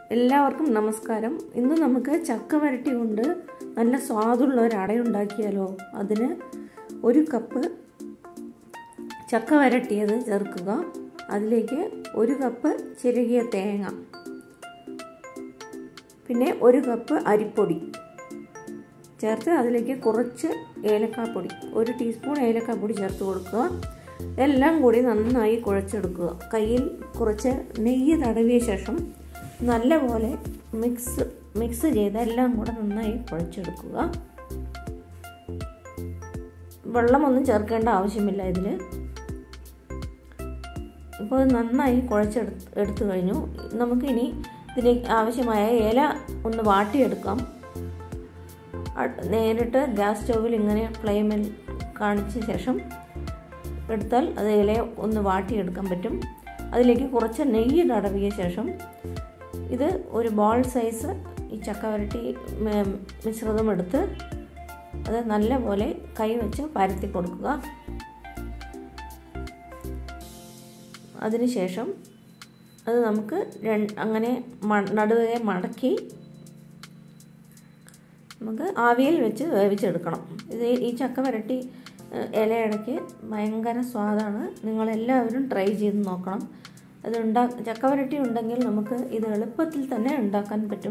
എല്ലാവർക്കും നമസ്കാരം ഇന്ന് നമുക്ക് ചക്ക വരട്ടി കൊണ്ട് നല്ല സ്വാദുള്ള ഒരു അടയുണ്ടാക്കിയാലോ അതിന് ഒരു കപ്പ് ചക്ക വരട്ടിയത് ചേർക്കുക അതിലേക്ക് ഒരു കപ്പ് ചിരകിയ തേങ്ങ പിന്നെ ഒരു കപ്പ് അരിപ്പൊടി ചേർത്ത് അതിലേക്ക് കുറച്ച് ഏലക്കാപ്പൊടി ഒരു ടീസ്പൂൺ ഏലക്കാപ്പൊടി ചേർത്ത് കൊടുക്കുക എല്ലാം കൂടി നന്നായി കുഴച്ചെടുക്കുക കയ്യിൽ കുറച്ച് നെയ്യ് തടവിയ ശേഷം നല്ലപോലെ മിക്സ് മിക്സ് ചെയ്ത് എല്ലാം കൂടെ നന്നായി കുഴച്ചെടുക്കുക വെള്ളമൊന്നും ചേർക്കേണ്ട ആവശ്യമില്ല ഇതിൽ ഇപ്പോൾ നന്നായി കുഴച്ചെടുത്ത് എടുത്തു കഴിഞ്ഞു നമുക്കിനി ഇതിലേക്ക് ആവശ്യമായ ഇല ഒന്ന് വാട്ടിയെടുക്കാം നേരിട്ട് ഗ്യാസ് സ്റ്റൗവിൽ ഇങ്ങനെ ഫ്ലെയിമിൽ കാണിച്ച ശേഷം എടുത്താൽ അത് ഇല ഒന്ന് വാട്ടിയെടുക്കാൻ പറ്റും അതിലേക്ക് കുറച്ച് നെയ്യ് തടവിയ ശേഷം ഇത് ഒരു ബോൾ സൈസ് ഈ ചക്ക വരട്ടി മിശ്രിതം എടുത്ത് അത് നല്ലപോലെ കൈ വെച്ച് പരത്തി കൊടുക്കുക അതിനുശേഷം അത് നമുക്ക് അങ്ങനെ നടുവെ മടക്കി നമുക്ക് ആവിയിൽ വെച്ച് വേവിച്ചെടുക്കണം ഇത് ഈ ചക്ക വരട്ടി ഇലയിടയ്ക്ക് ഭയങ്കര സ്വാദാണ് നിങ്ങളെല്ലാവരും ട്രൈ ചെയ്ത് നോക്കണം അത് ഉണ്ടാ ചക്ക വരട്ടി ഉണ്ടെങ്കിൽ നമുക്ക് ഇത് എളുപ്പത്തിൽ തന്നെ ഉണ്ടാക്കാൻ പറ്റും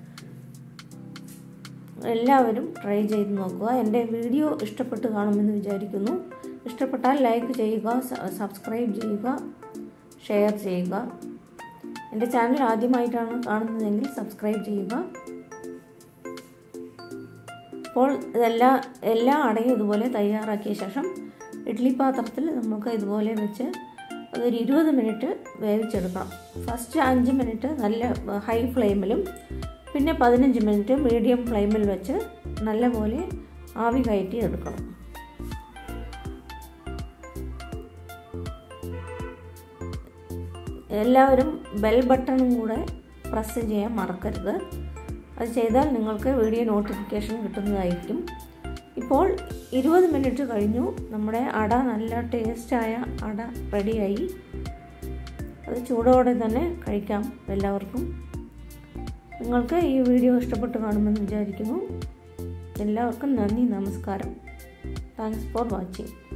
എല്ലാവരും ട്രൈ ചെയ്ത് നോക്കുക എൻ്റെ വീഡിയോ ഇഷ്ടപ്പെട്ട് കാണുമെന്ന് വിചാരിക്കുന്നു ഇഷ്ടപ്പെട്ടാൽ ലൈക്ക് ചെയ്യുക സബ്സ്ക്രൈബ് ചെയ്യുക ഷെയർ ചെയ്യുക എൻ്റെ ചാനൽ ആദ്യമായിട്ടാണ് കാണുന്നതെങ്കിൽ സബ്സ്ക്രൈബ് ചെയ്യുക അപ്പോൾ ഇതെല്ലാം എല്ലാ അടയും ഇതുപോലെ തയ്യാറാക്കിയ ശേഷം ഇഡ്ഡലി പാത്രത്തിൽ നമുക്ക് ഇതുപോലെ വെച്ച് അതൊരു ഇരുപത് മിനിറ്റ് വേവിച്ചെടുക്കണം ഫസ്റ്റ് അഞ്ച് മിനിറ്റ് നല്ല ഹൈ ഫ്ലെയിമിലും പിന്നെ പതിനഞ്ച് മിനിറ്റ് മീഡിയം ഫ്ലെയിമിൽ വെച്ച് നല്ലപോലെ ആവി കയറ്റി എടുക്കണം എല്ലാവരും ബെൽ ബട്ടണും കൂടെ പ്രസ് ചെയ്യാൻ മറക്കരുത് അത് ചെയ്താൽ നിങ്ങൾക്ക് വീഡിയോ നോട്ടിഫിക്കേഷൻ കിട്ടുന്നതായിരിക്കും ഇപ്പോൾ ഇരുപത് മിനിറ്റ് കഴിഞ്ഞു നമ്മുടെ അട നല്ല ടേസ്റ്റായ അട റെഡിയായി അത് ചൂടോടെ തന്നെ കഴിക്കാം എല്ലാവർക്കും നിങ്ങൾക്ക് ഈ വീഡിയോ ഇഷ്ടപ്പെട്ട് കാണുമെന്ന് വിചാരിക്കുന്നു എല്ലാവർക്കും നന്ദി നമസ്കാരം താങ്ക്സ് ഫോർ വാച്ചിങ്